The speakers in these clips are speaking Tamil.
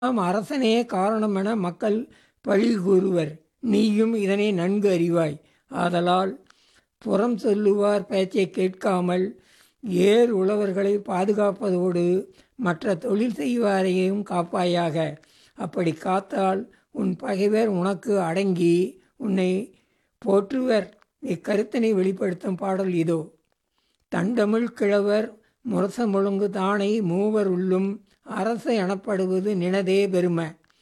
ஆம் அரசனே காரணமென மக்கள் பழி கூறுவர் நீயும் இதனை நன்கு அறிவாய் ஆதலால் புறம் சொல்லுவார் பேச்சைக் கேட்காமல் ஏர் உழவர்களை பாதுகாப்பதோடு மற்ற தொழில் செய்வாரையும் காப்பாயாக அப்படி காத்தால் உன் பகைவர் உனக்கு அடங்கி உன்னை போற்றுவர் இக்கருத்தினை வெளிப்படுத்தும் பாடல் இதோ தண்டமிழ் கிழவர் முரசமுழுங்கு தானை மூவர் உள்ளும் அரசு எனப்படுவது நினதே பெரும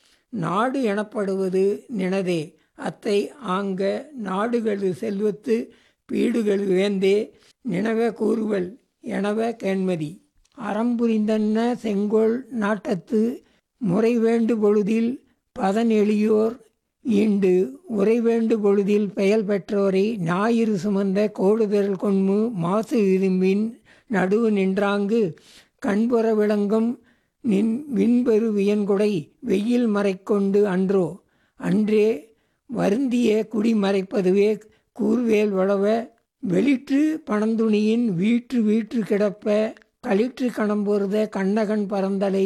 நாடு எனப்படுவது நினதே அத்தை ஆங்க நாடுகளு செல்வத்து பீடுகளு வேந்தே நினவ கூறுவல் எனவ கேண்மதி அறம்புரிந்தன்ன செங்கோல் நாட்டத்து முறைவேண்டு பொழுதில் பதன் எளியோர் ஈண்டு உறைவேண்டு பொழுதில் பெயல் பெற்றோரை ஞாயிறு சுமந்த கோடுதல் கொண்மு மாசு இரும்பின் நடுவு நின்றாங்கு கண்புற விளங்கும் நின் விண்பெரு வியன்கொடை வெயில் மறைக்கொண்டு அன்றோ அன்றே வருந்திய குடி மறைப்பதுவே கூர்வேல் வளவ வெளிற்று பணந்துணியின் வீற்று வீற்று கிடப்ப களிற்று கணம்பொருத கண்ணகன் பரந்தலை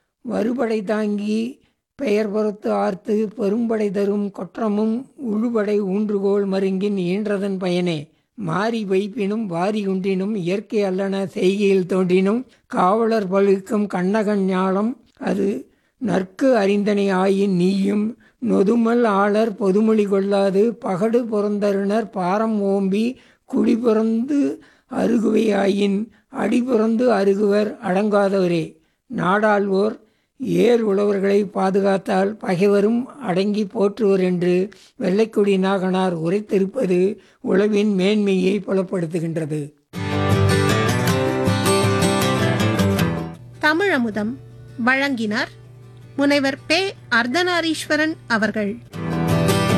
வருபடை தாங்கி பெயர் பொறுத்து ஆர்த்து பெரும்படை தரும் கொற்றமும் உழுபடை ஊன்றுகோல் மருங்கின் ஈன்றதன் பயனே மாறி வைப்பினும் வாரி உண்டினும் இயற்கை அல்லன செய்கையில் தோன்றினும் காவலர் பழுக்கும் கண்ணகன் ஞாலம் அது நற்கு அறிந்தனை ஆயின் நீயும் நொதுமல் ஆளர் பொதுமொழி கொள்ளாது பகடு புறந்தருணர் பாரம் ஓம்பி குடி புறந்து அருகுவையாயின் அடி புறந்து அருகுவர் அடங்காதவரே நாடாள்வோர் ஏர் உழவர்களை பாதுகாத்தால் பகைவரும் அடங்கி போற்றுவர் என்று வெள்ளைக்குடி நாகனார் உரைத்திருப்பது உழவின் மேன்மையை புலப்படுத்துகின்றது தமிழமுதம் வழங்கினார் முனைவர் பே அர்த்தநாரீஸ்வரன் அவர்கள்